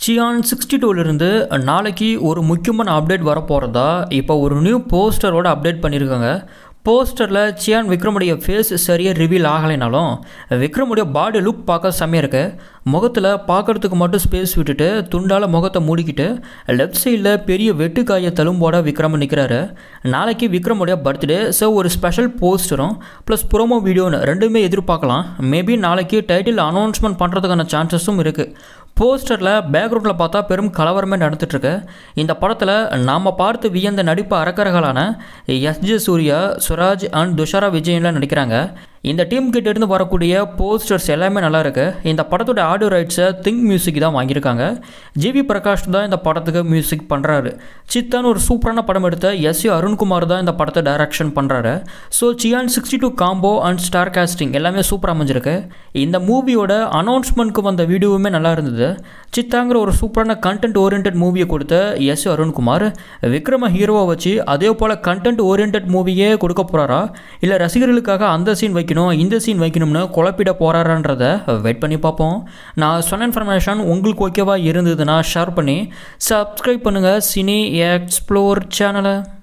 cyan sixty டூலேருந்து நாளைக்கு ஒரு முக்கியமான அப்டேட் வரப்போகிறதா இப்போ ஒரு நியூ போஸ்டரோட அப்டேட் பண்ணியிருக்காங்க போஸ்டரில் சியான் விக்ரமுடைய ஃபேஸ் சரியாக ரிவீல் ஆகலைனாலும் விக்ரமுடைய பாடி லுக் பார்க்க செம்மையாக இருக்கு முகத்தில் பார்க்கறதுக்கு மட்டும் ஸ்பேஸ் விட்டுட்டு துண்டால் முகத்தை மூடிக்கிட்டு லெஃப்ட் சைடில் பெரிய வெட்டுக்காய தழும்போட விக்ரம் நிற்கிறாரு நாளைக்கு விக்ரமுடைய பர்த்டே ஸோ ஒரு ஸ்பெஷல் போஸ்டரும் ப்ளஸ் ப்ரோமோ வீடியோன்னு ரெண்டுமே எதிர்பார்க்கலாம் மேபி நாளைக்கு டைட்டில் அனௌன்ஸ்மெண்ட் பண்ணுறதுக்கான சான்சஸும் இருக்குது போஸ்டரில் பேக்ரவுண்டில் பார்த்தா பெரும் கலவரமே நடந்துட்டுருக்கு இந்த படத்தில் நாம் பார்த்து வியந்த நடிப்பு அரக்கர்களான S J Suriya Suraj and Dushara விஜயன்லாம் நடிக்கிறாங்க இந்த டீம் கிட்ட இருந்து வரக்கூடிய போஸ்டர்ஸ் எல்லாமே நல்லா இருக்கு இந்த படத்தோட ஆடியோ ரைட்ஸை திங்க் மியூசிக் தான் வாங்கியிருக்காங்க ஜிவி பிரகாஷ் தான் இந்த படத்துக்கு மியூசிக் பண்ணுறாரு சித்தான்னு ஒரு சூப்பரான படம் எடுத்த எஸ் யு அருண்குமார் தான் இந்த படத்தை டைரக்ஷன் பண்ணுறாரு so Chiyaan sixty two combo and star casting எல்லாமே சூப்பராக அமைஞ்சிருக்கு இந்த மூவியோட அனௌன்ஸ்மெண்ட்க்கு வந்த வீடியோவுமே நல்லா இருந்தது சித்தாங்கிற ஒரு சூப்பரான கண்டென்ட் ஓரியன்ட் மூவியை கொடுத்த எஸ் அருண்குமார் விக்ரம ஹீரோவை வச்சு அதே போல் கண்டென்ட் ஓரியன்ட் மூவியே கொடுக்க போகிறாரா இல்லை ரசிகர்களுக்காக அந்த சீன் வைக்கணும் இந்த சீன் வைக்கணும்னு குழப்பிட போகிறாரான்றத வெயிட் பண்ணி பார்ப்போம் நான் சொன்ன இன்ஃபர்மேஷன் உங்களுக்கு ஓகேவா இருந்ததுன்னா ஷேர் பண்ணி சப்ஸ்கிரைப் பண்ணுங்கள் சினி எக்ஸ்ப்ளோர் சேனலை